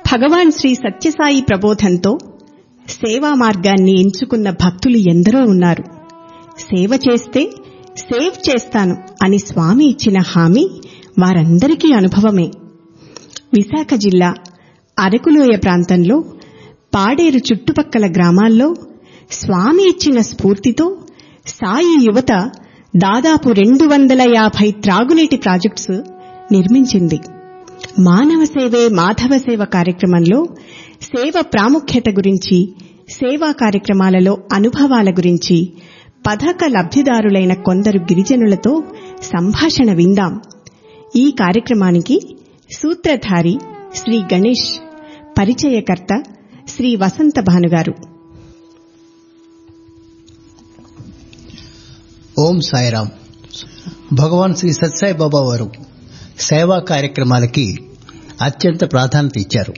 భగవాన్ శ్రీ సత్యసాయి ప్రబోధంతో సేవా మార్గాన్ని ఎంచుకున్న భక్తులు ఎందరో ఉన్నారు సేవ చేస్తే సేవ్ చేస్తాను అని స్వామి ఇచ్చిన హామీ వారందరికీ అనుభవమే విశాఖ జిల్లా అరకులోయ ప్రాంతంలో పాడేరు చుట్టుపక్కల గ్రామాల్లో స్వామి ఇచ్చిన స్ఫూర్తితో సాయి యువత దాదాపు రెండు వందల యాభై త్రాగునీటి ప్రాజెక్ట్స్ నిర్మించింది మానవ సేవే మాధవ సేవ కార్యక్రమంలో సేవ ప్రాముఖ్యత గురించి సేవా కార్యక్రమాలలో అనుభవాల గురించి పథక లబ్ధిదారులైన కొందరు గిరిజనులతో సంభాషణ విందాం ఈ కార్యక్రమానికి సూత్రధారి శ్రీ గణేష్ పరిచయకర్త శ్రీ వసంత భానుగారు ఓం సాయిరాం భగవాన్ శ్రీ సత్సాయి బాబా వారు సేవా కార్యక్రమాలకి అత్యంత ప్రాధాన్యత ఇచ్చారు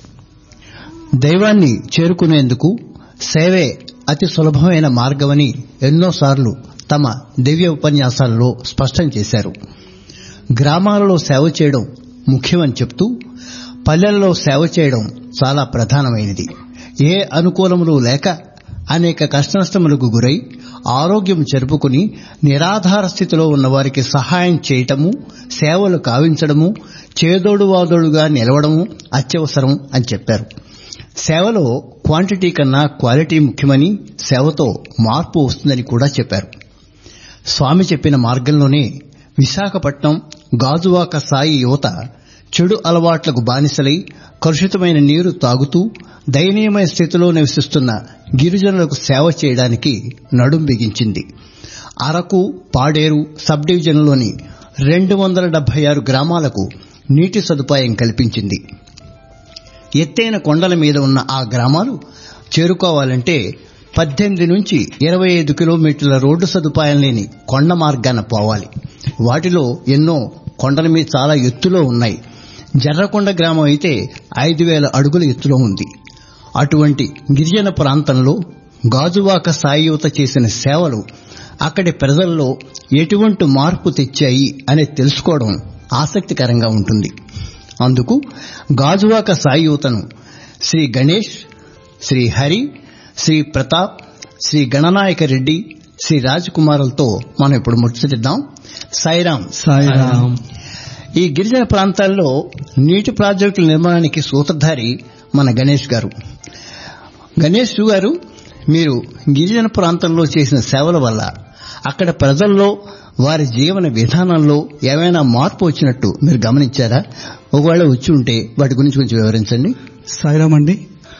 దైవాన్ని చేరుకునేందుకు సేవే అతి సులభమైన మార్గమని ఎన్నోసార్లు తమ దివ్య ఉపన్యాసాలలో స్పష్టం చేశారు గ్రామాలలో సేవ చేయడం ముఖ్యమని చెప్తూ పల్లెల్లో సేవ చేయడం చాలా ప్రధానమైనది ఏ అనుకూలములు లేక అనేక కష్టనష్టములకు గురై ఆరోగ్యం చెరుపుకుని నిరాధార స్థితిలో ఉన్నవారికి సహాయం చేయటము సేవలు కావించడము చేదోడు వాదోడుగా నిలవడము అత్యవసరం అని చెప్పారు సేవలో క్వాంటిటీ కన్నా క్వాలిటీ ముఖ్యమని సేవతో మార్పు వస్తుందని కూడా చెప్పారు స్వామి చెప్పిన మార్గంలోనే విశాఖపట్నం గాజువాక సాయి యువత చెడు అలవాట్లకు బానిసలై కలుషితమైన నీరు తాగుతూ దయనీయమైన స్థితిలో నివసిస్తున్న గిరిజనులకు సేవ చేయడానికి నడుం బిగించింది అరకు పాడేరు సబ్ డివిజన్లోని రెండు వందల డెబ్బై ఆరు గ్రామాలకు నీటి సదుపాయం కల్పించింది ఎత్తైన కొండల మీద ఉన్న ఆ గ్రామాలు చేరుకోవాలంటే పద్దెనిమిది నుంచి ఇరవై ఐదు కిలోమీటర్ల రోడ్డు సదుపాయం లేని కొండ మార్గాన పోవాలి వాటిలో ఎన్నో కొండల మీద చాలా ఎత్తులో ఉన్నాయి జర్రకొండ గ్రామం అయితే ఐదు వేల అడుగుల ఎత్తులో ఉంది అటువంటి గిరిజన ప్రాంతంలో గాజువాక సాయుత చేసిన సేవలు అక్కడి ప్రజల్లో ఎటువంటి మార్పు తెచ్చాయి అనేది తెలుసుకోవడం ఆసక్తికరంగా ఉంటుంది అందుకు గాజువాక సాయుతను శ్రీ గణేష్ శ్రీ హరి శ్రీ ప్రతాప్ శ్రీ గణనాయక రెడ్డి శ్రీ రాజకుమారులతో మనం ఇప్పుడు ముచ్చటిద్దాం సాయిరాం సాయిరాం ఈ గిరిజన ప్రాంతాల్లో నీటి ప్రాజెక్టుల నిర్మాణానికి సూత్రధారి మన గణేష్ గారు గణేష్ గారు మీరు గిరిజన ప్రాంతంలో చేసిన సేవల వల్ల అక్కడ ప్రజల్లో వారి జీవన విధానంలో ఏమైనా మార్పు వచ్చినట్టు మీరు గమనించారా ఒకవేళ వచ్చి ఉంటే వాటి గురించి కొంచెం వివరించండి సాయిరాం అండి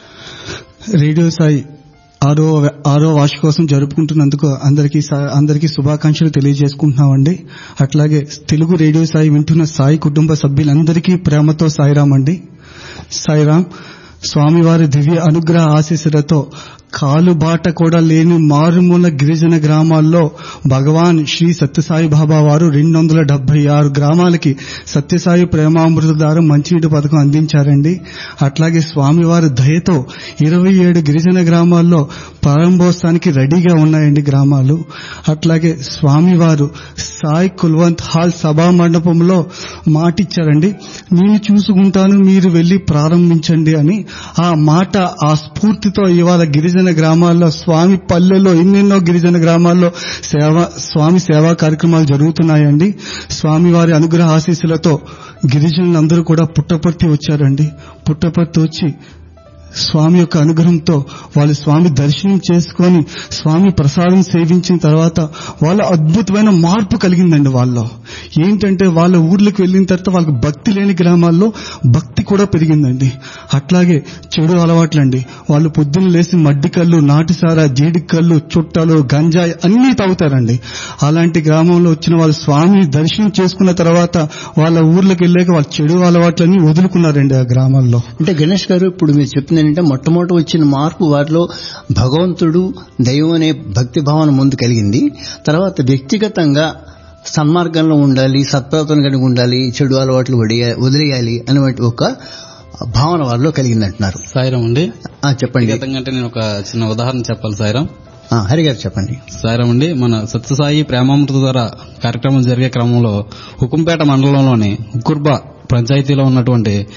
రేడియో సాయి ఆరో ఆరో వార్షికోత్సవం జరుపుకుంటున్నందుకు అందరికీ సా- అందరికీ శుభాకాంక్షలు తెలియజేసుకుంటున్నామండి అట్లాగే తెలుగు రేడియో సాయి వింటున్న సాయి కుటుంబ సభ్యులందరికీ ప్రేమతో సాయిరాం అండి సాయిరాం స్వామివారి దివ్య అనుగ్రహ ఆశీస్సులతో కాలు బాట కూడా లేని మారుమూల గిరిజన గ్రామాల్లో భగవాన్ శ్రీ సత్యసాయి బాబా వారు రెండు వందల డెబ్బై ఆరు గ్రామాలకి సత్యసాయి ప్రేమామృత ద్వారా మంచినీటి పథకం అందించారండి అట్లాగే స్వామివారి దయతో ఇరవై ఏడు గిరిజన గ్రామాల్లో ప్రారంభోత్సవానికి రెడీగా ఉన్నాయండి గ్రామాలు అట్లాగే స్వామివారు సాయి కుల్వంత్ హాల్ సభా మండపంలో మాటిచ్చారండి నేను చూసుకుంటాను మీరు వెళ్లి ప్రారంభించండి అని ఆ మాట ఆ స్ఫూర్తితో ఇవాళ గిరిజన గ్రామాల్లో స్వామి పల్లెల్లో ఎన్నెన్నో గిరిజన గ్రామాల్లో సేవ స్వామి సేవా కార్యక్రమాలు జరుగుతున్నాయండి స్వామి వారి అనుగ్రహ ఆశీస్సులతో గిరిజనులందరూ కూడా పుట్టపర్తి వచ్చారండి పుట్టపర్తి వచ్చి స్వామి యొక్క అనుగ్రహంతో వాళ్ళు స్వామి దర్శనం చేసుకొని స్వామి ప్రసాదం సేవించిన తర్వాత వాళ్ళ అద్భుతమైన మార్పు కలిగిందండి వాళ్ళలో ఏంటంటే వాళ్ళ ఊర్లకు వెళ్ళిన తర్వాత వాళ్ళకి భక్తి లేని గ్రామాల్లో భక్తి కూడా పెరిగిందండి అట్లాగే చెడు అలవాట్లండి వాళ్ళు పొద్దున్న లేసి మడ్డి కళ్ళు నాటిసారా జీడి కళ్ళు చుట్టలు గంజాయి అన్నీ తాగుతారండి అలాంటి గ్రామంలో వచ్చిన వాళ్ళు స్వామిని దర్శనం చేసుకున్న తర్వాత వాళ్ళ ఊర్లకు వెళ్ళాక వాళ్ళ చెడు అలవాట్లన్నీ వదులుకున్నారండి ఆ గ్రామాల్లో అంటే గణేష్ గారు ఇప్పుడు మీరు చెప్తుంది ఏంటంటే మొట్టమొదటి వచ్చిన మార్పు వారిలో భగవంతుడు దైవం అనే భక్తి భావన ముందు కలిగింది తర్వాత వ్యక్తిగతంగా సన్మార్గంలో ఉండాలి సత్ప్రవర్తన కలిగి ఉండాలి చెడు అలవాట్లు వడియ- వదిలేయాలి అనేటువంటి ఒక భావన వారిలో కలిగిందంటున్నారు సాయిరాం అండి ఆ, చెప్పండి వ్యక్తిగతంగా అంటే నేను ఒక చిన్న ఉదాహరణ చెప్పాలి సాయిరాం ఆ, హరి గారు చెప్పండి సాయిరాం అండి మన సత్యసాయి ప్రేమామృత ద్వారా కార్యక్రమం జరిగే క్రమంలో హుకుంపేట మండలంలోని ఉకుర్బా పంచాయతీలో ఉన్నటువంటి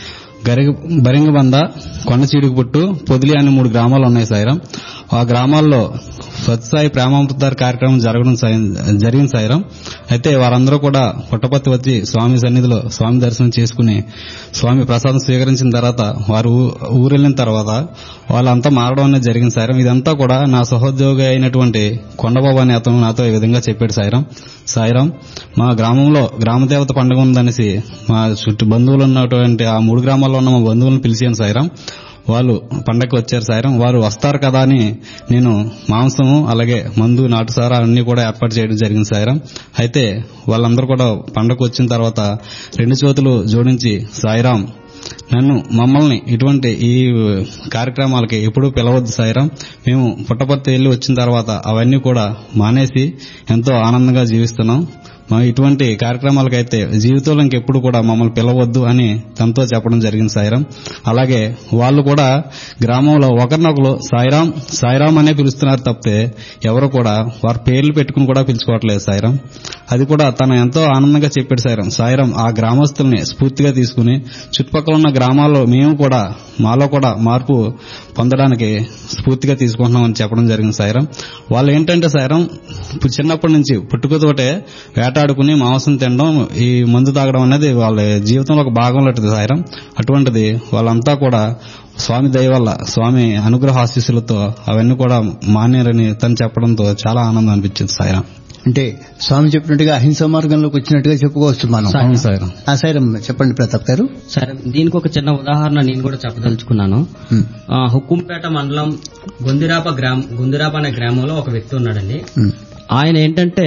గరిగ బరింగబంద కొండ చీడుగుపుట్టు పొదిలి అనే మూడు గ్రామాలు ఉన్నాయి సాయిరాం ఆ గ్రామాల్లో సత్సాయి ప్రేమామృతార్ కార్యక్రమం జరగడం సాయం- జరిగింది సాయిరాం అయితే వారందరూ కూడా పుట్టపత్తి వచ్చి స్వామి సన్నిధిలో స్వామి దర్శనం చేసుకుని స్వామి ప్రసాదం స్వీకరించిన తర్వాత వారు ఊ- ఊరెళ్ళిన తర్వాత వాళ్ళంతా మారడం అనేది జరిగింది సాయిరాం ఇదంతా కూడా నా సహోద్యోగి అయినటువంటి కొండబాబు అనే అతను నాతో ఈ విధంగా చెప్పాడు సాయిరాం సాయిరాం మా గ్రామంలో గ్రామదేవత పండుగ ఉందనేసి మా చుట్టూ బంధువులు ఉన్నటువంటి ఆ మూడు గ్రామాల్లో ఉన్న మా బంధువులను పిలిచాను సాయిరాం వాళ్ళు పండగకి వచ్చారు సాయిరం వారు వస్తారు కదా అని నేను మాంసము అలాగే మందు నాటుసారా అన్ని కూడా ఏర్పాటు చేయడం జరిగింది సాయిరం అయితే వాళ్ళందరూ కూడా పండగకు వచ్చిన తర్వాత రెండు చేతులు జోడించి సాయిరాం నన్ను మమ్మల్ని ఇటువంటి ఈ కార్యక్రమాలకి ఎప్పుడూ పిలవద్దు సాయిరాం మేము పుట్టపర్తి వెళ్ళి వచ్చిన తర్వాత అవన్నీ కూడా మానేసి ఎంతో ఆనందంగా జీవిస్తున్నాం మా ఇటువంటి కార్యక్రమాలకైతే జీవితంలో ఇంకెప్పుడు కూడా మమ్మల్ని పిలవద్దు అని తనతో చెప్పడం జరిగింది సాయిరాం అలాగే వాళ్ళు కూడా గ్రామంలో ఒకరినొకరు సాయిరాం సాయిరాం అనే పిలుస్తున్నారు తప్పితే ఎవరు కూడా వారి పేర్లు పెట్టుకుని కూడా పిలుచుకోవట్లేదు సాయిరాం అది కూడా తను ఎంతో ఆనందంగా చెప్పాడు సాయిరాం సాయిరాం ఆ గ్రామస్తుల్ని స్ఫూర్తిగా తీసుకుని చుట్టుపక్కల ఉన్న గ్రామాల్లో మేము కూడా మాలో కూడా మార్పు పొందడానికి స్ఫూర్తిగా తీసుకుంటున్నామని చెప్పడం జరిగింది సాయిరాం వాళ్ళు ఏంటంటే సాయిరాం ఇప్పుడు చిన్నప్పటి నుంచి పుట్టుకతోటే వేటాడుకుని మాంసం తినడం ఈ మందు తాగడం అనేది వాళ్ళ జీవితంలో ఒక భాగం లాంటిది సాయిరాం అటువంటిది వాళ్ళంతా కూడా స్వామి దయ వల్ల స్వామి అనుగ్రహ ఆశీస్సులతో అవన్నీ కూడా మానేరని తను చెప్పడంతో చాలా ఆనందం అనిపించింది సాయిరాం అంటే స్వామి చెప్పినట్టుగా అహింస మార్గంలోకి వచ్చినట్టుగా చెప్పుకోవచ్చు మనం అవును సాయిరాం ఆ సైరం చెప్పండి ప్రతాప్ గారు సరే దీనికి ఒక చిన్న ఉదాహరణ నేను కూడా చెప్పదలుచుకున్నాను ఉమ్, ఆ, హుక్కుంపేట మండలం గుందిరాప గ్రామం గుందిరాప అనే గ్రామంలో ఒక వ్యక్తి ఉన్నాడండి ఉమ్, ఆయన ఏంటంటే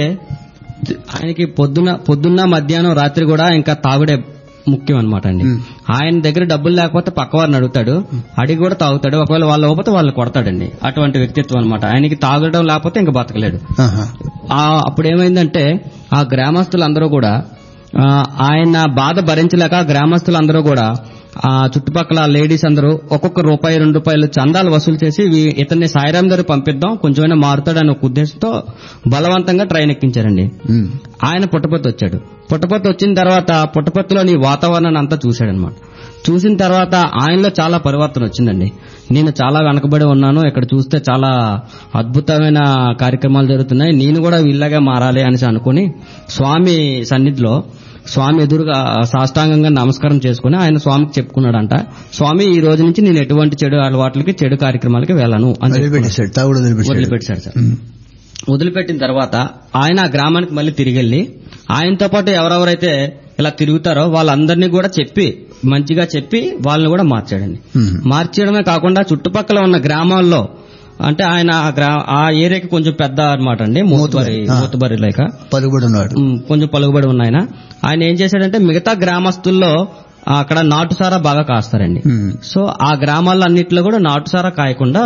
ఆయనకి పొద్దున పొద్దున్న మధ్యాహ్నం రాత్రి కూడా ఇంకా తాగుడే ముఖ్యం అనమాట అండి మ్. ఆయన దగ్గర డబ్బులు లేకపోతే పక్క వారిని అడుగుతాడు అడిగి కూడా తాగుతాడు ఒకవేళ వాళ్ళు ఇవ్వకపోతే వాళ్ళు కొడతాడండి అటువంటి వ్యక్తిత్వం అనమాట ఆయనకి తాగడం లేకపోతే ఇంకా బతకలేడు ఆహా. ఆ అప్పుడు ఏమైందంటే ఆ గ్రామస్తులందరూ కూడా ఆ, ఆయన బాధ భరించలేక ఆ గ్రామస్తులందరూ కూడా ఆ చుట్టుపక్కల లేడీస్ అందరూ ఒక్కొక్క రూపాయి రెండు రూపాయలు చందాలు వసూలు చేసి వీ- ఇతన్ని సాయిరాం దగ్గర పంపిద్దాం కొంచెమైనా మారుతాడని ఒక ఉద్దేశంతో బలవంతంగా ట్రైన్ ఎక్కించారండి ఉమ్, ఆయన పుట్టపర్తి వచ్చాడు పుట్టపర్తి వచ్చిన తర్వాత పుట్టపర్తిలోని వాతావరణాన్ని అంతా చూశాడనమాట చూసిన తర్వాత ఆయనలో చాలా పరివర్తన వచ్చిందండి నేను చాలా వెనకబడి ఉన్నాను ఇక్కడ చూస్తే చాలా అద్భుతమైన కార్యక్రమాలు జరుగుతున్నాయి నేను కూడా వీళ్ళగా మారాలి అనేసి అనుకుని స్వామి సన్నిధిలో స్వామి ఎదురుగా సాష్టాంగంగా నమస్కారం చేసుకుని ఆయన స్వామికి చెప్పుకున్నాడంట స్వామి ఈ రోజు నుంచి నేను ఎటువంటి చెడు అలవాట్లకి చెడు కార్యక్రమాలకి వెళ్ళను అని చెప్పుకున్నాడు. వదిలిపెట్టేశాడు తాగుడు వదిలిపెట్టాడు వదిలిపెట్టాడు సార్ ఉమ్, వదిలిపెట్టిన తర్వాత ఆయన ఆ గ్రామానికి మళ్ళీ తిరిగి వెళ్ళి ఆయనతో పాటు ఎవరెవరైతే ఇలా తిరుగుతారో వాళ్ళందరినీ కూడా చెప్పి మంచిగా చెప్పి వాళ్ళని కూడా మార్చాడండి ఉమ్, మార్చేయడమే కాకుండా చుట్టుపక్కల ఉన్న గ్రామాల్లో అంటే ఆయన ఆ గ్రా ఆ ఏరియాకి కొంచెం పెద్ద అనమాట అండి మూతుబరి ఆ. మూతుబరి లేక పలుకుబడి ఉన్నాడు ఉమ్, కొంచెం పలుకుబడి ఉన్న ఆయన ఆయన ఏం చేశాడంటే మిగతా గ్రామస్తుల్లో ఆ, అక్కడ నాటుసారా బాగా కాస్తారండి ఉమ్. సో ఆ గ్రామాల్లో అన్నిట్లో కూడా నాటుసారా కాయకుండా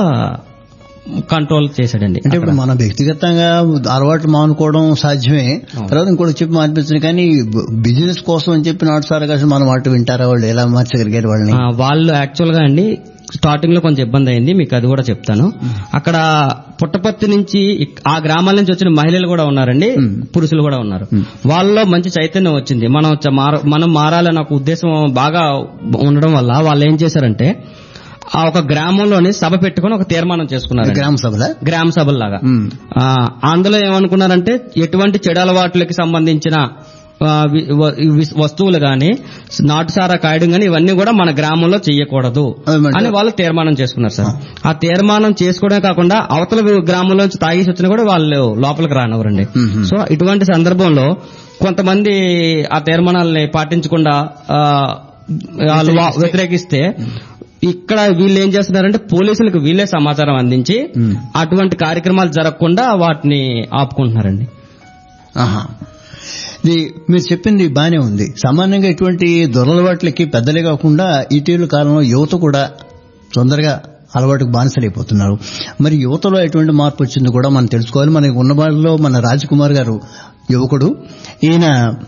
కంట్రోల్ చేశాడండి అంటే ఇప్పుడు మనం వ్యక్తిగతంగా అలవాట్లు మానుకోవడం సాధ్యమే తర్వాత ఇంకోటి చెప్పి మార్పించను కానీ బిజినెస్ కోసం అని చెప్పి నాటు సారా కాసి మన మాట వింటారా వాళ్ళు ఎలా మార్చగలిగారు వాళ్ళని ఆ, వాళ్ళు యాక్చువల్ గా అండి స్టార్టింగ్ లో కొంచెం ఇబ్బంది అయింది మీకు అది కూడా చెప్తాను అక్కడ పుట్టపర్తి నుంచి ఇక్- ఆ గ్రామాల నుంచి వచ్చిన మహిళలు కూడా ఉన్నారండి పురుషులు కూడా ఉన్నారు వాళ్ళలో మంచి చైతన్యం వచ్చింది మనం చ- మార- మనం మారాలన్న ఒక ఉద్దేశం బాగా ఉండడం వల్ల వాళ్ళు ఏం చేశారంటే ఆ ఒక గ్రామంలోని సభ పెట్టుకొని ఒక తీర్మానం చేసుకున్నారు గ్రామ సభల గ్రామ సభల్లాగా ఉమ్. ఆ, అందులో ఏమనుకున్నారంటే ఎటువంటి చెడు అలవాట్లకి సంబంధించిన ఆ, వి- వ- వి- వస్తువులు గాని నాటుసారా కాయడం గాని ఇవన్నీ కూడా మన గ్రామంలో చెయ్యకూడదు అది మంచి- అని వాళ్ళు తీర్మానం చేసుకున్నారు సార్ ఆ తీర్మానం చేసుకోవడమే కాకుండా అవతల వి- గ్రామంలోంచి తాగేసి వచ్చినా కూడా వాళ్ళు లోపలికి రానివ్వరండి మ్మ్. సో ఇటువంటి సందర్భంలో కొంతమంది ఆ తీర్మానాలని పాటించకుండా ఆ, వాళ్ళు వా- వ్యతిరేకిస్తే ఇక్కడ వీళ్ళు ఏం చేస్తున్నారంటే పోలీసులకు వీళ్ళే సమాచారం అందించి మ్మ్. అటువంటి కార్యక్రమాలు జరగకుండా వాటిని ఆపుకుంటున్నారండి ఆహా ఇది మీరు చెప్పింది బానే ఉంది సామాన్యంగా ఇటువంటి దురలవాట్లకి పెద్దలే కాకుండా ఇటీవల కాలంలో యువత కూడా తొందరగా అలవాటుకు బానిసలైపోతున్నారు మరి యువతలో ఎటువంటి మార్పు వచ్చిందో కూడా మనం తెలుసుకోవాలి మనకి ఉన్న వాళ్ళలో మన రాజకుమార్ గారు యువకుడు ఈయన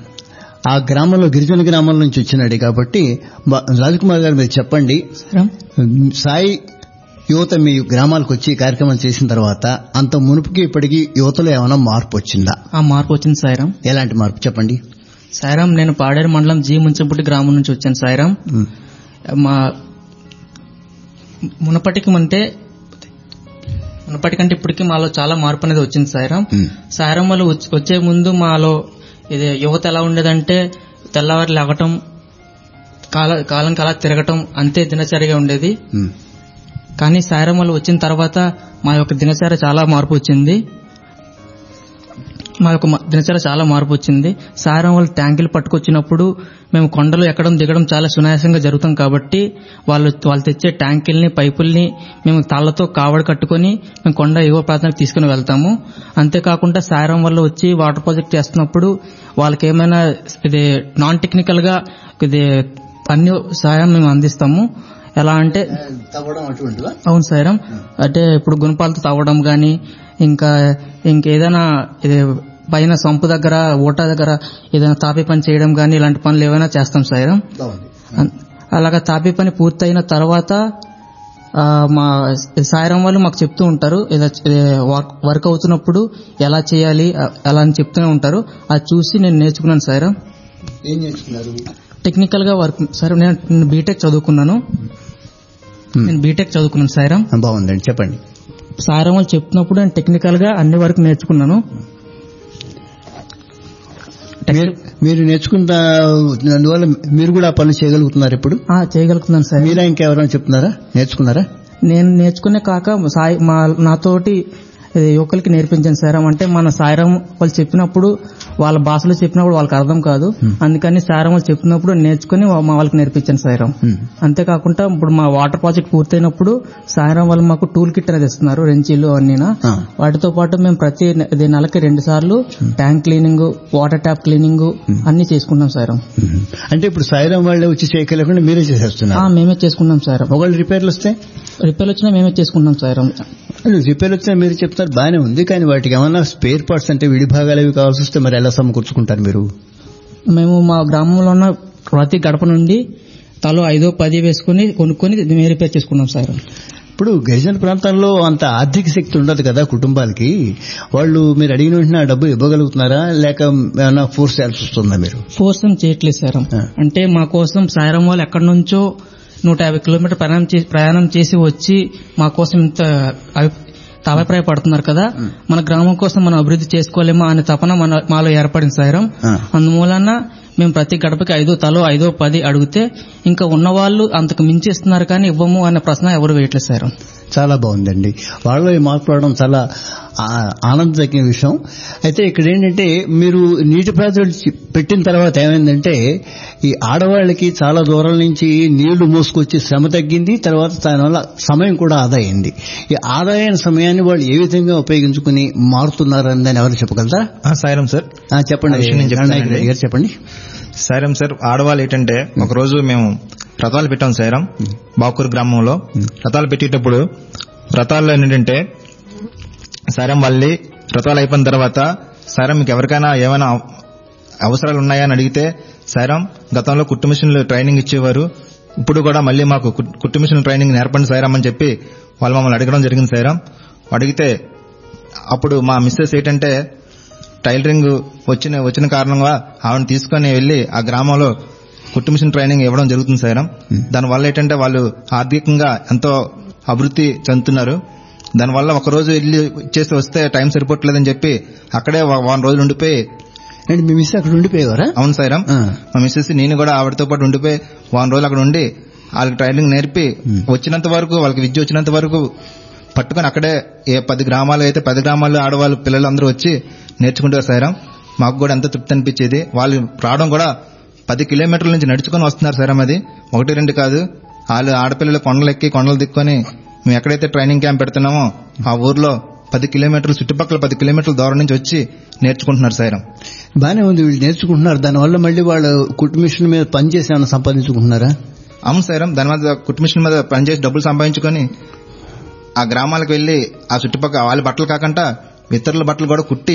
ఆ గ్రామంలో గిరిజన గ్రామం నుంచి వచ్చినాడు కాబట్టి బ- రాజకుమార్ గారు మీరు చెప్పండి సాయి యువత మీ గ్రామాలకు వచ్చి ఈ కార్యక్రమం చేసిన తర్వాత అంత మునుపుకి ఇప్పటికి యువతలో ఏమైనా మార్పు వచ్చిందా ఆ మార్పు వచ్చింది సాయిరాం ఎలాంటి మార్పు చెప్పండి సాయిరాం నేను పాడేరు మండలం జీ ముంచంపుట్టి గ్రామం నుంచి వచ్చాను సాయిరాం ఉమ్, మా మునపటికి అంటే మునపటికంటే ఇప్పటికి మాలో చాలా మార్పు అనేది వచ్చింది సాయిరామ్ మ్మ్. సాయిరామ్ వాళ్ళు వచ్చి- వచ్చే ముందు మాలో ఇది యువత ఎలా ఉండేదంటే తెల్లవారు లేవటం కాల కాలం అలా తిరగటం అంతే దినచర్యగా ఉండేది ఉమ్. కానీ సాయిరామ్ వాళ్ళు వచ్చిన తర్వాత మా యొక్క దినచర్య చాలా మార్పు వచ్చింది మా యొక్క మ- దినచర్య చాలా మార్పు వచ్చింది సాయిరామ్ వాళ్ళు ట్యాంకులు పట్టుకొచ్చినప్పుడు మేము కొండలు ఎక్కడం దిగడం చాలా సునాయాసంగా జరుగుతాం కాబట్టి వాళ్ళు వాళ్ళు తెచ్చే ట్యాంకుల్ని పైపుల్ని మేము తాళ్లతో కావడ కట్టుకొని మేము కొండ ఎగువ ప్రాంతానికి తీసుకుని వెళ్తాము అంతేకాకుండా సాయిరామ్ వాళ్ళు వచ్చి వాటర్ ప్రాజెక్ట్ చేస్తున్నప్పుడు వాళ్ళకి ఏమైనా ఇది నాన్ టెక్నికల్ గా ఇది అన్ని సాయం మేము అందిస్తాము ఎలా అంటే తవ్వడం అటువంటివా అవును సాయిరామ్ అంటే ఇప్పుడు గుణపాలతో తవ్వడం గాని ఇంకా ఇంకేదైనా ఇది పైన సంపు దగ్గర ఓట దగ్గర ఏదైనా తాపి పని చేయడం గాని ఇలాంటి పనులు ఏమైనా చేస్తాం సాయిరామ్ బాగుంది అన్- అలాగా తాపి పని పూర్తయిన తర్వాత ఆ, మా సాయిరాం వాళ్ళు మాకు చెప్తూ ఉంటారు ఇలా ఏ, వర్క్ వర్క్ అవుతున్నప్పుడు ఎలా చేయాలి అ- అలా అని చెప్తూనే ఉంటారు అది చూసి నేను నేర్చుకున్నాను సాయిరాం ఏం నేర్చుకున్నారు టెక్నికల్ గా వర్క్ సరే నేను బీటెక్ చదువుకున్నాను నేను బీటెక్ చదువుకున్నాను సాయిరాం ఆ, బాగుందండి చెప్పండి సాయిరాం వాళ్ళు చెప్తున్నప్పుడు నేను టెక్నికల్ గా అన్ని వరకు నేర్చుకున్నాను మీరు మీరు నేర్చుకున్న అందువల్ల మీరు కూడా ఆ పనులు చేయగలుగుతున్నారు ఇప్పుడు ఆ, చేయగలుగుతున్నాను సార్ మీరా ఇంకెవరైనా చెప్తున్నారా నేర్చుకున్నారా నేను నేర్చుకునే కాక సాయి మా నాతోటి ఇది యువకులకి నేర్పించాను సాయిరాం అంటే మన సాయిరాం వాళ్ళు చెప్పినప్పుడు వాళ్ళ భాషలో చెప్పినప్పుడు వాళ్ళకి అర్థం కాదు అందుకని సాయిరాం వాళ్ళు చెప్పినప్పుడు నేర్చుకుని వా- మా వాళ్ళకి నేర్పించాను సాయిరాం Hmm. అంతేకాకుండా ఇప్పుడు మా వాటర్ ప్రాజెక్ట్ పూర్తయినప్పుడు సాయిరాం వాళ్ళు మాకు టూల్ కిట్ అనేది ఇస్తున్నారు రెంచీలు అన్నీ ఆ. వాటితో పాటు మేము ప్రతి నె- ఇది నెలకి రెండు సార్లు tank cleaning water tap cleaning అన్ని చేసుకుంటాం సాయిరాం ఉహు. అంటే ఇప్పుడు సాయిరాం వాళ్ళే వచ్చి చేయగలేకుండా మీరే ఆ, చేసేస్తున్నారు మేమే చేసుకుంటాం సాయిరాం ఒకళ్ళు రిపేర్లు వస్తే రిపేర్ వచ్చినా మేమే చేసుకుంటాం సాయిరాం రిపేర్లు వచ్చినా మీరు చెప్తారు బాగానే ఉంది కానీ వాటికి ఏమన్నా స్పేర్ పార్ట్స్ అంటే విడి భాగాలు అవి కావాల్సి వస్తే మరి ఎలా సమకూర్చుకుంటారు మీరు మేము మా గ్రామంలో ఉన్న ప్రతి గడప నుండి తలో ఐదో పది వేసుకుని కొనుక్కొని మేము రిపేర్ చేసుకున్నాం సార్ ఇప్పుడు గిరిజన ప్రాంతాల్లో అంత ఆర్థిక శక్తి ఉండదు కదా కుటుంబాలకి వాళ్ళు మీరు అడిగిన వెంటనే ఆ డబ్బు ఇవ్వగలుగుతున్నారా లేక ఏమన్నా ఫోర్స్ చేయాల్సి వస్తుందా మీరు ఫోర్స్ ఏం చేయట్లేదు సార్ ఆ. అంటే మా కోసం సాయిరం వాళ్ళు ఎక్కడి నుంచో నూట యాభై కిలోమీటర్ ప్రయాణం చేసి ప్రయాణం చేసి వచ్చి మా కోసం ఇంత అభి- తాపత్రయపడుతున్నారు కదా మన గ్రామం కోసం మనం అభివృద్ధి చేసుకోలేమా అనే తపన మన మాలో ఏర్పడింది సాయిరం ఆ. అందుమూలన మేము ప్రతి గడపకి ఐదో తలో ఐదో పది అడిగితే ఇంకా ఉన్నవాళ్ళు అంతకు మించి ఇస్తున్నారు కానీ ఇవ్వము అనే ప్రశ్న ఎవరు వేయట్లేదు సార్ చాలా బాగుందండి వాళ్ళలో ఈ మార్పు రావడం చాలా ఆ- ఆనందదగిన విషయం అయితే ఇక్కడ ఏంటంటే మీరు నీటి ప్రాజెక్టు పెట్టిన తర్వాత ఏమైందంటే ఈ ఆడవాళ్ళకి చాలా దూరం నుంచి నీళ్లు మోసుకొచ్చి శ్రమ తగ్గింది తర్వాత దానివల్ల సమయం కూడా ఆదా అయింది ఈ ఆదాయమైన సమయాన్ని వాళ్ళు ఏ విధంగా ఉపయోగించుకుని మారుతున్నారని దాన్ని ఎవరు చెప్పగలరా ఆ, సాయిరాం సార్ ఆ, చెప్పండి ఆ విషయం నేను చెప్తానండి. గణనాయకులు గారు చెప్పండి సాయిరాం సార్ ఆడవాళ్ళు ఏంటంటే ఒక రోజు మేము రథాలు పెట్టాం సాయిరాం బాకూరు గ్రామంలో రథాలు పెట్టేటప్పుడు రథాల్లో ఏంటంటే సాయిరాం వాళ్ళి రథాలు అయిపోయిన తర్వాత సాయిరాం మీకు ఎవరికైనా ఏమైనా అవ- అవసరాలు ఉన్నాయా అని అడిగితే సాయిరాం గతంలో కుట్టు మిషన్లు ట్రైనింగ్ ఇచ్చేవారు ఇప్పుడు కూడా మళ్ళీ మాకు కుట్- కుట్టు మిషన్ ట్రైనింగ్ నేర్పండి సాయిరాం అని చెప్పి వాళ్ళు మమ్మల్ని అడగడం జరిగింది సాయిరాం అడిగితే అప్పుడు మా మిస్సెస్ ఏంటంటే టైలరింగ్ వచ్చిన వచ్చిన కారణంగా ఆవిడని తీసుకొని వెళ్లి ఆ గ్రామంలో కుట్టు మిషన్ ట్రైనింగ్ ఇవ్వడం జరుగుతుంది సాయిరాం దానివల్ల ఏంటంటే వాళ్ళు ఆర్థికంగా ఎంతో అభివృద్ధి చెందుతున్నారు దానివల్ల ఒక రోజు వెళ్ళి చేసి వస్తే టైం సరిపోవట్లేదని చెప్పి అక్కడే వా- వారం రోజులు ఉండిపోయి అంటే మీ మిస్ అక్కడ ఉండిపోయేవారా అవును సాయిరాం ఆ. మా మిస్సెస్ నేను కూడా ఆవిడతో పాటు ఉండిపోయి వారం రోజులు అక్కడ ఉండి వాళ్ళకి ట్రైనింగ్ నేర్పి వచ్చినంత వరకు వాళ్ళకి విద్య వచ్చినంత వరకు పట్టుకొని అక్కడే ఏ పది గ్రామాలు అయితే పది గ్రామాలు ఆడవాళ్ళు పిల్లలు అందరూ వచ్చి నేర్చుకుంటారు సాయిరాం మాకు కూడా ఎంత తృప్తి అనిపించేది వాళ్ళు రావడం కూడా పది కిలోమీటర్ల నుంచి నడుచుకొని వస్తున్నారు సాయిరాం అది ఒకటి రెండు కాదు వాళ్ళు ఆడపిల్లలు కొండలు ఎక్కి కొండలు దిక్కొని మేము ఎక్కడైతే ట్రైనింగ్ క్యాంప్ పెడుతున్నామో ఆ ఊర్లో పది కిలోమీటర్లు చుట్టుపక్కల పది కిలోమీటర్ల దూరం నుంచి వచ్చి నేర్చుకుంటున్నారు సాయిరాం బానే ఉంది వీళ్ళు నేర్చుకుంటున్నారు దానివల్ల మళ్ళీ వాళ్ళు కుట్టు మిషన్ మీద పనిచేసి ఏమైనా సంపాదించుకుంటున్నారా అవును సార్ దాని మీద కుట్టు మిషన్ మీద పనిచేసి డబ్బులు సంపాదించుకొని ఆ గ్రామాలకు వెళ్లి ఆ చుట్టుపక్కల వాళ్ళ బట్టలు కాకుండా ఇతరుల బట్టలు కూడా కుట్టి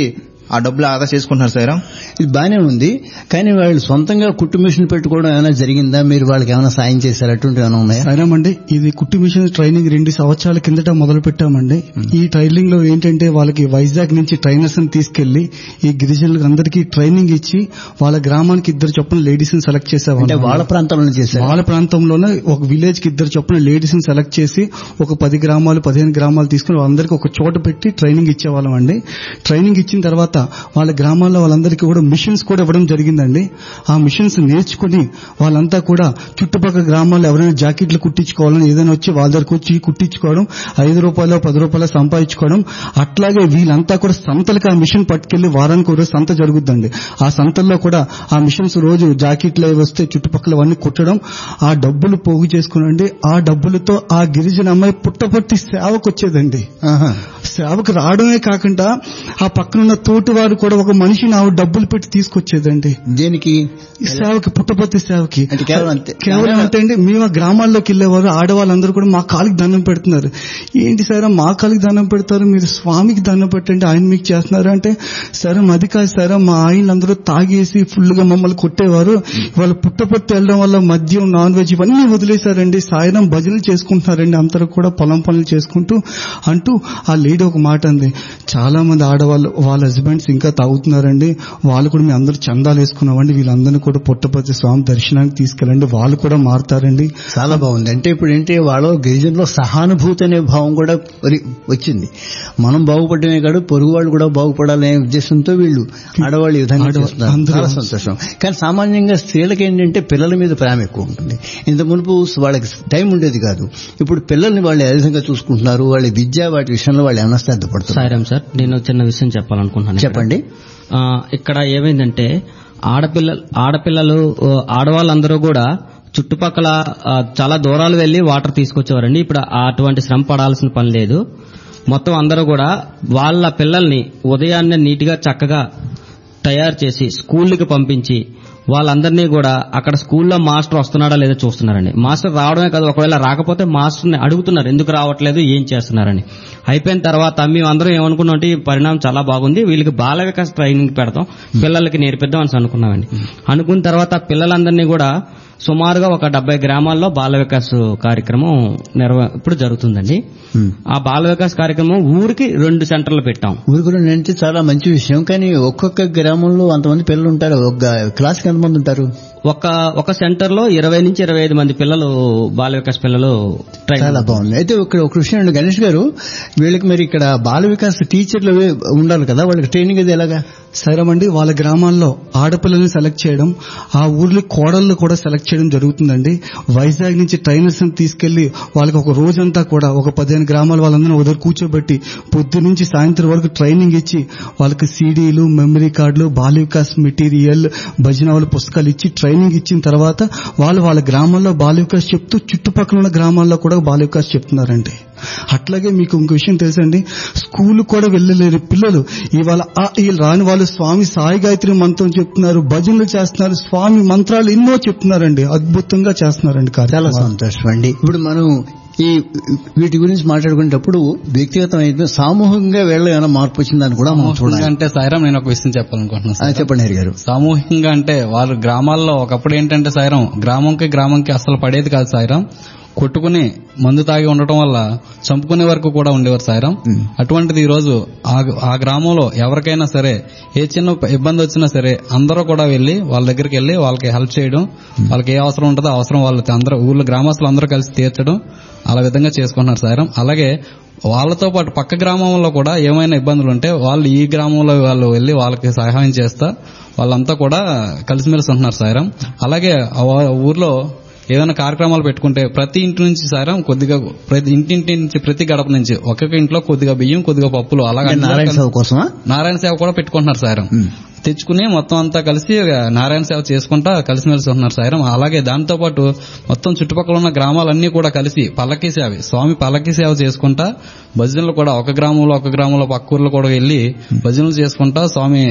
ఆ డబ్బులు ఆదా చేసుకుంటున్నారు సార్ ఇది బానే ఉంది కానీ వాళ్ళు సొంతంగా కుట్టు మిషన్ పెట్టుకోవడం ఏమైనా జరిగిందా మీరు వాళ్ళకి ఏమైనా సాయం చేశారు అటువంటి ఏమైనా ఉన్నాయా సరేమండి ఇది కుట్టు మిషన్ ట్రైనింగ్ రెండు సంవత్సరాల కిందట మొదలు పెట్టామండి ఈ ట్రైనింగ్ లో ఏంటంటే వాళ్ళకి వైజాగ్ నుంచి ట్రైనర్స్ ని తీసుకెళ్లి ఈ గిరిజనులకు అందరికీ ట్రైనింగ్ ఇచ్చి వాళ్ళ గ్రామానికి ఇద్దరు చొప్పున లేడీస్ ని సెలెక్ట్ అంటే చేసేవాళ్ళు వాళ్ళ ప్రాంతంలో చేశారు వాళ్ళ ప్రాంతంలోనే ఒక విలేజ్ కి ఇద్దరు చొప్పున లేడీస్ ని సెలెక్ట్ చేసి ఒక పది గ్రామాలు పదిహేను గ్రామాలు తీసుకుని వాళ్ళందరికీ ఒక చోట పెట్టి ట్రైనింగ్ ఇచ్చేవాళ్ళం అండి ట్రైనింగ్ ఇచ్చిన తర్వాత వాళ్ళ గ్రామాల్లో వాళ్ళందరికీ కూడా మిషన్స్ కూడా ఇవ్వడం జరిగిందండి ఆ మిషన్స్ నేర్చుకుని వాళ్ళంతా కూడా చుట్టుపక్కల గ్రామాల్లో ఎవరైనా జాకెట్లు కుట్టించుకోవాలని ఏదైనా వచ్చి వాళ్ళ దగ్గరకు వచ్చి కుట్టించుకోవడం ఐదు రూపాయలు పది రూపాయలు సంపాదించుకోవడం అట్లాగే వీళ్ళంతా కూడా సంతలకు ఆ మిషన్ పట్టుకెళ్లి వారానికి ఒక రోజు సంత జరుగుద్దండి ఆ సంతల్లో కూడా ఆ మిషన్స్ రోజు జాకెట్లు అవి వస్తే చుట్టుపక్కల అవన్నీ కుట్టడం ఆ డబ్బులు పోగు చేసుకునండి ఆ డబ్బులతో ఆ గిరిజన అమ్మాయి పుట్టపర్తి సేవకు వచ్చేదండి ఆహా. సేవకు రావడమే కాకుండా ఆ పక్కనున్న తోటి వారు కూడా ఒక మనిషిని ఆవిడ డబ్బులు పెట్టి తీసుకొచ్చేదండి దేనికి ఈ సేవకి పుట్టపర్తి సేవకి అంటే కేవలం అంతే. కేవలం అంటే అండి మేము ఆ గ్రామాల్లోకి వెళ్ళేవారు ఆడవాళ్ళందరూ కూడా మా కాలికి దండం పెడుతున్నారు ఏంటి సార్ మా కాలికి దండం పెడతారు మీరు స్వామికి దండం పెట్టండి ఆయన మీకు చేస్తున్నారు అంటే సరే అది కాదు సార్ మా ఆయనందరూ తాగేసి ఫుల్ గా మమ్మల్ని కొట్టేవారు వాళ్ళ పుట్టపర్తి వెళ్ళడం వల్ల మద్యం నాన్ వెజ్ ఇవన్నీ వదిలేశారండి సాయంత్రం భజనలు చేసుకుంటున్నారండి అందరూ కూడా పొలం పనులు చేసుకుంటూ అంటూ ఆ లేడీ ఒక మాట అంది చాలా మంది ఆడవాళ్ళు వాళ్ళ హస్బెండ్స్ ఇంకా తాగుతున్నారండి వాళ్ళు కూడా మేము అందరూ చందాలు వేసుకున్నామండి వీళ్ళందరినీ కూడా పుట్టపర్తి స్వామి దర్శనానికి తీసుకెళ్ళండి వాళ్ళు కూడా మారుతారండి చాలా బాగుంది అంటే ఇప్పుడు ఏంటి వాళ్ళ గిరిజనులో సహానుభూతి అనే భావం కూడా మరి వచ్చింది మనం బాగుపడమే కాదు పొరుగు వాళ్ళు కూడా బాగుపడాలనే ఉద్దేశంతో వీళ్ళు ఆడవాళ్ళు ఈ విధంగా ఆడవాళ్ళు చేస్తున్నారు అందరూ. చాలా సంతోషం కానీ సామాన్యంగా స్త్రీలకు ఏంటంటే పిల్లల మీద ప్రేమ ఎక్కువ ఉంటుంది ఇంత మునుపు వాళ్ళకి టైం ఉండేది కాదు ఇప్పుడు పిల్లల్ని వాళ్ళు ఏ విధంగా చూసుకుంటున్నారు వాళ్ళ విద్య వాటి విషయంలో వాళ్ళు ఏమైనా శ్రద్ధ పడుతున్నారు సాయిరామ్ సార్ నేను చిన్న విషయం చెప్పాలనుకుంటున్నాను ఇక్కడ. చెప్పండి ఆ, ఇక్కడ ఏమైందంటే ఆడపిల్లలు ఆడపిల్లలు ఆ, ఆడవాళ్ళందరూ కూడా చుట్టుపక్కల ఆ, చాలా దూరాలు వెళ్లి వాటర్ తీసుకొచ్చేవారండి ఇప్పుడు ఆ అటువంటి శ్రమ పడాల్సిన పని లేదు మొత్తం అందరూ కూడా వాళ్ళ పిల్లల్ని ఉదయాన్నే నీట్గా చక్కగా తయారు చేసి స్కూల్కి పంపించి వాళ్ళందరినీ కూడా అక్కడ స్కూల్లో మాస్టర్ వస్తున్నాడా లేదో చూస్తున్నారండి మాస్టర్ రావడమే కాదు ఒకవేళ రాకపోతే మాస్టర్ని అడుగుతున్నారు ఎందుకు రావట్లేదు ఏం చేస్తున్నారని అయిపోయిన తర్వాత మేము అందరం ఏమనుకున్నాం అంటే ఈ పరిణామం చాలా బాగుంది వీళ్ళకి బాల వికాస్ ట్రైనింగ్ పెడతాం పిల్లలకి నేర్పిద్దాం అని అనుకున్నామండి అనుకున్న తర్వాత ఆ పిల్లలందరినీ కూడా సుమారుగా ఒక డెబ్బై గ్రామాల్లో బాల వికాస్ కార్యక్రమం నిర్వ ఇప్పుడు జరుగుతుందండి Hmm. ఆ బాల వికాస్ కార్యక్రమం ఊరికి రెండు సెంటర్లు పెట్టాం ఊరుకులు అంటే చాలా మంచి విషయం కానీ ఒక్కొక్క గ్రామంలో అంతమంది పిల్లలు ఉంటారు ఒక క్లాస్కి ఎంతమంది ఉంటారు ఒక ఒక సెంటర్ లో ఇరవై నుంచి ఇరవై ఐదు మంది పిల్లలు బాల వికాస్ పిల్లలు ట్రైన్ చాలా బాగుంది అయితే ఇక్కడ ఒక విషయం అండి గణేష్ గారు వీళ్ళకి మరి ఇక్కడ బాల వికాస్ టీచర్లు అవి ఉండాలి కదా వాళ్ళకి ట్రైనింగ్ అది ఎలాగా సరేమండి వాళ్ళ గ్రామాల్లో ఆడపిల్లల్ని సెలెక్ట్ చేయడం ఆ ఊర్లో కోడళ్ళు కూడా సెలెక్ట్ చేయడం జరుగుతుందండి వైజాగ్ నుంచి ట్రైనర్స్ తీసుకెళ్లి వాళ్ళకి ఒక రోజంతా కూడా ఒక పదిహేను గ్రామాల వాళ్ళందరూ ఉదయం కూర్చోబెట్టి పొద్దు నుంచి సాయంత్రం వరకు ట్రైనింగ్ ఇచ్చి వాళ్ళకి సీడీలు మెమరీ కార్డులు బాల వికాస్ మెటీరియల్ భజన వాళ్ళ పుస్తకాలు ఇచ్చి ట్రైనింగ్ ఇచ్చిన తర్వాత వాళ్ళు వాళ్ళ గ్రామాల్లో బాల వికాస్ చెప్తూ చుట్టుపక్కల ఉన్న గ్రామాల్లో కూడా బాల వికాస్ చెప్తున్నారండి అట్లాగే మీకు ఇంకో విషయం తెలుసండి స్కూల్ కూడా వెళ్ళలేరు పిల్లలు ఇవాళ ఆ వీళ్ళు రాని వాళ్ళు స్వామి సాయి గాయత్రి మంత్రం చెప్తున్నారు భజనలు చేస్తున్నారు స్వామి మంత్రాలు ఎన్నో చెప్తున్నారండి అద్భుతంగా చేస్తున్నారండి చాలా కార్యక్రమాలు. సంతోషం అండి ఇప్పుడు మనం ఈ వీటి గురించి మాట్లాడుకునేటప్పుడు వ్యక్తిగతం అయితే సామూహికంగా వీళ్ళ ఏమైనా మార్పు వచ్చిందని కూడా మనం సామూహికంగా చూడాలి అంటే సాయిరాం నేను ఒక విషయం చెప్పాలనుకుంటున్నాను ఆ, సార్. చెప్పండి హరి గారు సామూహికంగా అంటే వాళ్ళు గ్రామాల్లో ఒకప్పుడు ఏంటంటే సాయిరం గ్రామంకి గ్రామంకి అసలు పడేది కాదు సాయిరం కొట్టుకుని మందు తాగి ఉండటం వల్ల చంపుకునే వరకు కూడా ఉండేవారు సాయిరం మ్. అటువంటిది ఈ రోజు ఆ- ఆ గ్రామంలో ఎవరికైనా సరే ఏ చిన్న ఇబ్బంది వచ్చినా సరే అందరూ కూడా వెళ్లి వాళ్ళ దగ్గరికి వెళ్లి వాళ్ళకి హెల్ప్ చేయడం వాళ్ళకి ఏ అవసరం ఉంటుందో ఆ అవసరం వాళ్ళ అందరూ ఊర్లో గ్రామస్తులు అందరూ కలిసి తీర్చడం అలా విధంగా చేసుకుంటున్నారు సాయిరం అలాగే వాళ్ళతో పాటు పక్క గ్రామంలో కూడా ఏమైనా ఇబ్బందులు ఉంటే వాళ్ళు ఈ గ్రామంలో వాళ్ళు వెళ్లి వాళ్ళకి సహాయం చేస్తా వాళ్ళంతా కూడా కలిసిమెలిసి ఉంటున్నారు సాయిరం అలాగే ఆ ఊర్లో ఏదైనా కార్యక్రమాలు పెట్టుకుంటే ప్రతి ఇంటి నుంచి సారం కొద్దిగా ప్రతి ఇంటింటి నుంచి ప్రతి గడప నుంచి ఒక్కొక్క ఇంట్లో కొద్దిగా బియ్యం కొద్దిగా పప్పులు అలాగే అంటే నారాయణ సేవ కోసమా నారాయణ సేవ కూడా పెట్టుకుంటున్నారు సాయిరం మ్. తెచ్చుకుని మొత్తం అంతా కలిసి నారాయణ సేవ చేసుకుంటా కలిసిమెలిసి ఉంటున్నారు సాయిరం అలాగే దాంతో పాటు మొత్తం చుట్టుపక్కల ఉన్న గ్రామాలన్నీ కూడా కలిసి పల్లకి సేవ స్వామి పల్లకి సేవ చేసుకుంటా భజనలు కూడా ఒక గ్రామంలో ఒక గ్రామంలో పక్క ఊర్లో కూడా వెళ్ళి భజనలు చేసుకుంటా స్వామి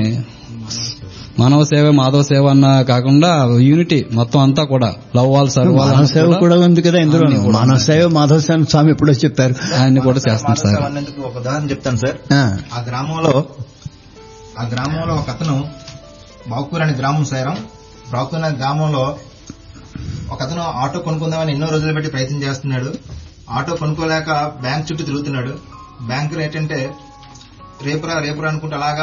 మానవ సేవ మాధవ సేవ అన్న కాకుండా యూనిటీ మొత్తం అంతా కూడా లవ్ వాల్ సర్వ్ వాల్ మానవ సేవ కూడా ఉంది కదా ఇందులో అన్ని కూడా మానవ సేవ మాధవ సేవ స్వామి ఎప్పుడో చెప్పారు ఆయన్ని కూడా చేస్తున్నారు సార్ అన్నందుకు ఒక ఉదాహరణ చెప్తాను సార్ ఆ, ఆ గ్రామంలో ఆ గ్రామంలో ఒక అతను బాకూర్ అనే గ్రామం సాయిరం బాకూర్ అనే గ్రామంలో ఒక అతను ఆటో కొనుక్కుందామని ఎన్నో రోజులు బట్టి ప్రయత్నం చేస్తున్నాడు ఆటో కొనుక్కోలేక బ్యాంక్ చుట్టూ తిరుగుతున్నాడు బ్యాంకులో ఏంటంటే రేపురా రేపురా అనుకుంటూ అలాగా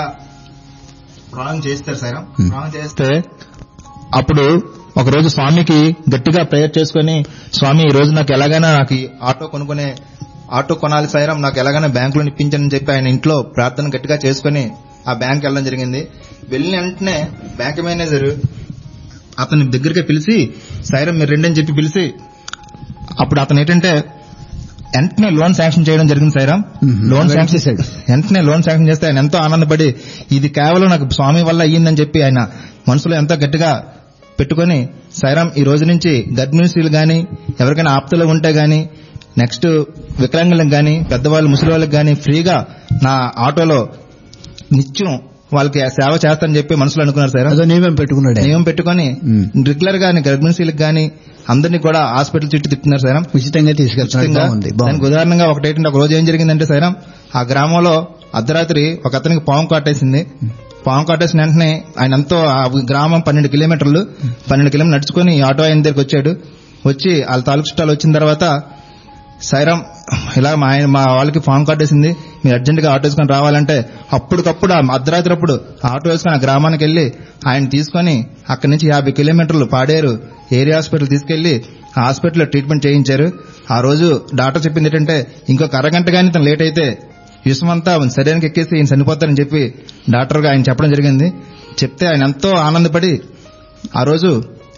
ప్రాణం చేస్తారు సార్ ప్రాణం చేస్తే అప్పుడు ఒక రోజు స్వామికి గట్టిగా ప్రేయర్ చేసుకుని స్వామి ఈ రోజు నాకు ఎలాగైనా నాకు ఈ ఆటో కొనుక్కునే ఆటో కొనాలి సైరం నాకు ఎలాగైనా బ్యాంకులో ఇప్పించని చెప్పి ఆయన ఇంట్లో ప్రార్థన గట్టిగా చేసుకుని ఆ బ్యాంక్ వెళ్ళడం జరిగింది వెళ్ళిన వెంటనే బ్యాంక్ మేనేజర్ అతని దగ్గరికి పిలిచి సైరం మీరు రెండని చెప్పి పిలిచి అప్పుడు అతను ఏంటంటే వెంటనే లోన్ శాంక్షన్ చేయడం జరిగింది సైరామ్ మ్మ్. లోన్ వెంటనే శాంక్షన్ చేశాడు. వెంటనే లోన్ శాంక్షన్ చేస్తే ఆయన ఎంతో ఆనందపడి ఇది కేవలం నాకు స్వామి వల్ల అయ్యిందని చెప్పి ఆయన మనసులో ఎంతో గట్టిగా పెట్టుకొని సైరామ్ ఈ రోజు నుంచి గర్భిణీ స్త్రీలు గాని ఎవరికైనా ఆప్తులు ఉంటే గాని నెక్స్ట్ వికలాంగులకు గాని పెద్దవాళ్ళు ముసలి వాళ్ళకి గాని ఫ్రీగా నా ఆటోలో నిత్యం వాళ్ళకి సేవ చేస్తానని చెప్పి మనసులో అనుకున్నారు సైరామ్ అదో నియమం పెట్టుకున్నాడు ఆయన. నియమం పెట్టుకొని మ్మ్. రెగ్యులర్ గా గర్భిణీ స్త్రీలకు గాని అందరినీ కూడా హాస్పిటల్ చుట్టూ తిప్పుతున్నారు సైరామ్ ఉచితంగా తీసుకెళ్తున్నాడు ఖచ్చితంగా. బాగుంది దానికి బాగుంది ఉదాహరణగా ఒకటేంటంటే ఒక రోజు ఏం జరిగిందంటే సైరాం ఆ గ్రామంలో అర్ధరాత్రి ఒక అతనికి పాము కాటేసింది పాము కాటేసిన వెంటనే ఆయన ఎంతో ఆ గ్రామం పన్నెండు కిలోమీటర్లు పన్నెండు కిలోమీటర్లు నడుచుకొని ఈ ఆటో ఆయన దగ్గరికి వచ్చాడు వచ్చి వాళ్ళ తాలూకు చుట్టాలు వచ్చిన తర్వాత సైరాం ఇలా మా ఆయన మా వాళ్ళకి ఫామ్ కట్టేసింది మీరు అర్జెంట్ గా ఆటో వేసుకొని రావాలంటే అప్పటికప్పుడు ఆ అర్ధరాత్రి అప్పుడు ఆటో వేసుకొని ఆ గ్రామానికి వెళ్లి ఆయన తీసుకొని అక్కడి నుంచి యాభై కిలోమీటర్లు పాడేరు ఏరియా హాస్పిటల్ తీసుకెళ్లి ఆ హాస్పిటల్లో ట్రీట్మెంట్ చేయించారు ఆ రోజు డాక్టర్ చెప్పింది ఏంటంటే ఇంకొక అరగంట కానీ తను లేట్ అయితే విషమంతా శరీరానికి ఎక్కేసి ఈయన చనిపోతారని చెప్పి డాక్టర్ గా ఆయన చెప్పడం జరిగింది చెప్తే ఆయన ఎంతో ఆనందపడి ఆ రోజు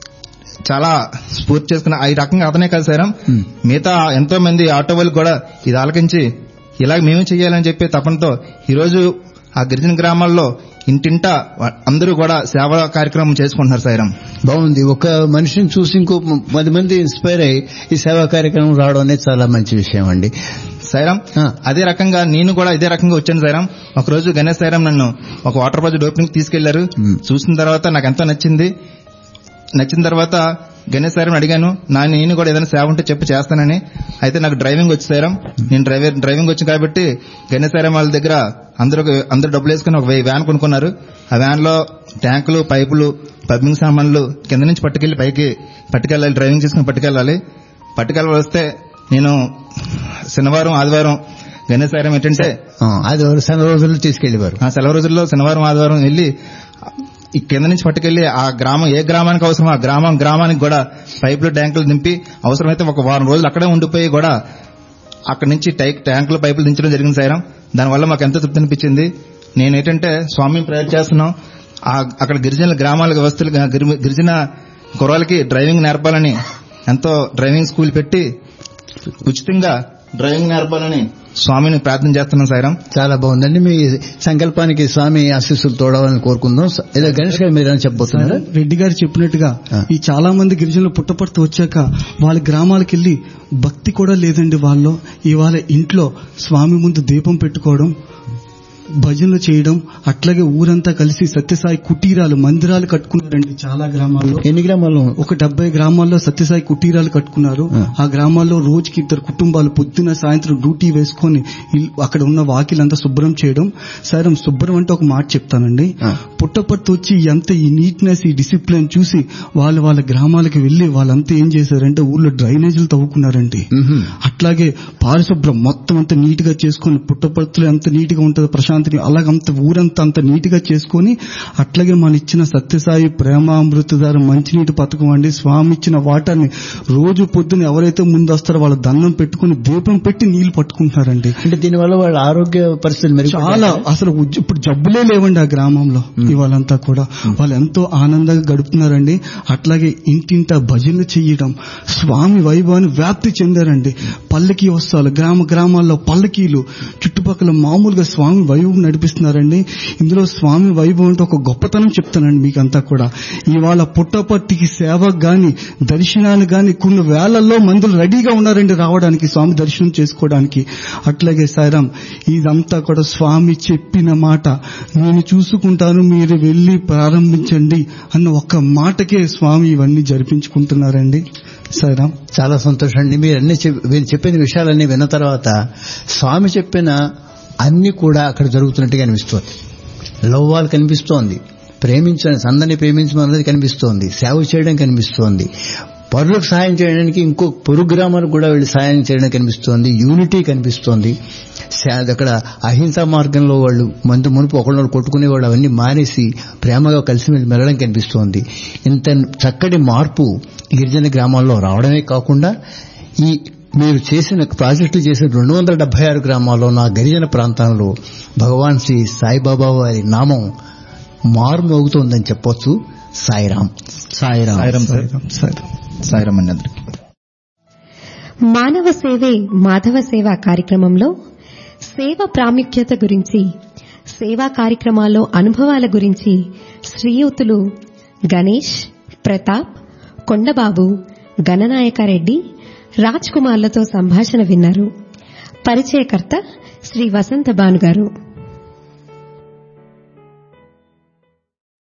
చాలా స్ఫూర్తి చేసుకున్న ఈ రకంగా అతనే కాదు సార్ Hmm. మిగతా ఎంతో మంది ఆటో వాళ్ళు కూడా ఇది ఆలకించి ఇలాగ మేమే చేయాలని చెప్పి తపనతో ఈ రోజు ఆ గిరిజన గ్రామాల్లో ఇంటింటా వా- అందరూ కూడా సేవా కార్యక్రమం చేసుకుంటున్నారు సాయిరాం బాగుంది ఒక మనిషిని చూసి ఇంకో పది మంది ఇన్స్పైర్ అయ్యి ఈ సేవా కార్యక్రమం రావడం అనేది చాలా మంచి విషయం అండి సైరాం ఆ. అదే రకంగా నేను కూడా ఇదే రకంగా వచ్చాను సైరాం ఒక రోజు గణేష్ సైరాం నన్ను ఒక వాటర్ ప్రాజెక్ట్ ఓపెనింగ్ తీసుకెళ్లారు మ్మ్. చూసిన తర్వాత నాకు ఎంతో నచ్చింది నచ్చిన తర్వాత గణేష్ సారం అడిగాను నా నేను కూడా ఏదైనా సేవ ఉంటే చెప్పి చేస్తానని అయితే నాకు డ్రైవింగ్ వచ్చి సారం నేను డ్రైవర్ డ్రైవింగ్ వచ్చి కాబట్టి గణేష్ సారం వాళ్ళ దగ్గర అందరూ అందరూ డబ్బులు వేసుకుని ఒక వెయ్యి వ్యాన్ కొనుక్కున్నారు ఆ వ్యాన్ లో ట్యాంకులు పైపులు పంపింగ్ సామాన్లు కింద నుంచి పట్టుకెళ్లి పైకి పట్టుకెళ్ళాలి డ్రైవింగ్ చేసుకుని పట్టుకెళ్ళాలి పట్టుకెళ్ళాలి వస్తే నేను శనివారం ఆదివారం గణేష్ సారం ఏంటంటే ఆ, అది ఒక సెలవు రోజులు తీసుకెళ్లేవారు ఆ సెలవు రోజుల్లో శనివారం ఆదివారం వెళ్ళి ఈ కింద నుంచి పట్టుకెళ్లి ఆ గ్రామం ఏ గ్రామానికి అవసరం ఆ గ్రామం గ్రామానికి కూడా పైపులు ట్యాంకులు నింపి అవసరమైతే ఒక వారం రోజులు అక్కడే ఉండిపోయి కూడా అక్కడి నుంచి టై ట్యాంకులు పైపులు దించడం జరిగింది సాయిరం దానివల్ల మాకు ఎంతో తృప్తి అనిపించింది నేను ఏంటంటే స్వామిని ప్రేయర్ చేస్తున్నాం ఆ అక్కడ గిరిజన గ్రామాల వ్యవస్థలు గిరి- గిరిజన కుర్రాలకి డ్రైవింగ్ నేర్పాలని ఎంతో డ్రైవింగ్ స్కూల్ పెట్టి ఉచితంగా డ్రైవింగ్ నేర్పాలని స్వామిని ప్రార్థన చేస్తున్నాం సాయిరం చాలా బాగుందండి మీ సంకల్పానికి స్వామి ఆశీస్సులు తోడవాలని కోరుకుందాం ఏదో గణేష్ గారు మీరు ఏమైనా చెప్పబోతున్నారా రెడ్డి గారు చెప్పినట్టుగా ఆ. ఈ చాలా మంది గిరిజనులు పుట్టపర్తి వచ్చాక వాళ్ళ గ్రామాలకు వెళ్లి భక్తి కూడా లేదండి వాళ్ళు ఇవాళ ఇంట్లో స్వామి ముందు దీపం పెట్టుకోవడం భజనలు చేయడం అట్లాగే ఊరంతా కలిసి సత్యసాయి కుటీరాలు మందిరాలు కట్టుకున్నారండి చాలా గ్రామాల్లో ఎన్ని గ్రామాలు ఒక డెబ్బై గ్రామాల్లో సత్యసాయి కుటీరాలు కట్టుకున్నారు ఆ. ఆ గ్రామాల్లో రోజుకి ఇద్దరు కుటుంబాలు పొద్దున సాయంత్రం డ్యూటీ వేసుకొని ఇల్- అక్కడ ఉన్న వాకిలంతా శుభ్రం చేయడం సరే శుభ్రం అంటే ఒక మాట చెప్తానండి ఆ. పుట్టపర్తి వచ్చి ఎంత ఈ నీట్నెస్ ఈ డిసిప్లిన్ చూసి వాళ్ళు వాళ్ళ గ్రామాలకు వెళ్లి వాళ్ళంతా ఏం చేశారంటే ఊర్లో డ్రైనేజీలు తవ్వుకున్నారండి మ్హూ. అట్లాగే పారిశుభ్రం మొత్తం అంత నీట్ గా చేసుకొని పుట్టపర్తిలో ఎంత నీట్ గా ఉంటుందో ప్రశాంతి అలాగంత ఊరంతా అంత నీట్ గా చేసుకొని అట్లాగే మన ఇచ్చిన సత్యసాయి ప్రేమామృతధార మంచినీటి పథకం అండి స్వామి ఇచ్చిన వాటర్ని రోజు పొద్దున ఎవరైతే ముందు వస్తారో వాళ్ళ దండం పెట్టుకుని దీపం పెట్టి నీళ్లు పట్టుకుంటున్నారండి అంటే దీనివల్ల వాళ్ళ ఆరోగ్య పరిస్థితులు మెరుగు చాలా అసలు ఉజ్జ- ఇప్పుడు జబ్బులే లేవండి ఆ గ్రామంలో ఇవాళంతా కూడా వాళ్ళు ఎంతో ఆనందంగా గడుపుతున్నారండి అట్లాగే ఇంటింట భజనలు చెయ్యడం స్వామి వైభవాన్ని వ్యాప్తి చెందారండి పల్లకి వస్తాలు గ్రామ గ్రామాల్లో పల్లకీలు చుట్టుపక్కల మామూలుగా స్వామి వైభవం నడిపిస్తున్నారండి ఇందులో స్వామి వైభవం అంటే ఒక గొప్పతనం చెప్తానండి మీకంతా కూడా ఇవాళ పుట్టపట్టికి సేవకు గాని దర్శనానికి గాని కొన్ని వేలల్లో మందులు రెడీగా ఉన్నారండి రావడానికి స్వామి దర్శనం చేసుకోవడానికి అట్లాగే సాయిరాం ఇదంతా కూడా స్వామి చెప్పిన మాట నేను చూసుకుంటాను మీరు వెళ్లి ప్రారంభించండి అన్న ఒక్క మాటకే స్వామి ఇవన్నీ జరిపించుకుంటున్నారండి సాయిరాం చాలా సంతోషం అండి మీరు అన్ని చెప్- మీరు చెప్పిన విషయాలన్నీ విన్న తర్వాత స్వామి చెప్పిన అన్ని కూడా అక్కడ జరుగుతున్నట్టుగా అనిపిస్తుంది లవ్వాలు కనిపిస్తోంది ప్రేమించడం సందని ప్రేమించడం కనిపిస్తోంది సేవ చేయడం కనిపిస్తోంది పరులకు సహాయం చేయడానికి ఇంకో పొరుగు గ్రామాలకు కూడా వెళ్ళి సహాయం చేయడం కనిపిస్తోంది యూనిటీ కనిపిస్తోంది సా- అక్కడ అహింసా మార్గంలో వాళ్ళు మందు మునుపు ఒకళ్ళు కొట్టుకునేవాళ్ళు అవన్నీ మానేసి ప్రేమగా కలిసి మెలిసి మెలగడం కనిపిస్తోంది ఇంత చక్కటి మార్పు గిరిజన గ్రామాల్లో రావడమే కాకుండా ఈ మీరు చేసిన ప్రాజెక్టులు చేసిన రెండు వందల డెబ్బై ఆరు గ్రామాల్లో నా గిరిజన ప్రాంతాల్లో భగవాన్ శ్రీ సాయిబాబా వారి నామం మారుమోగుతోందని చెప్పొచ్చు సాయిరాం సాయిరామ్ సాయిరామ్ సార్ సాయిరామ్ అండి అందరికి మానవ సేవే మాధవ సేవ కార్యక్రమంలో సేవ ప్రాముఖ్యత గురించి సేవా కార్యక్రమాల్లో అనుభవాల గురించి శ్రీయుతులు గణేష్ ప్రతాప్ కొండబాబు గణనాయకారెడ్డి రాజ్ కుమార్లతో సంభాషణ విన్నారు పరిచయకర్త శ్రీ వసంత భాను గారు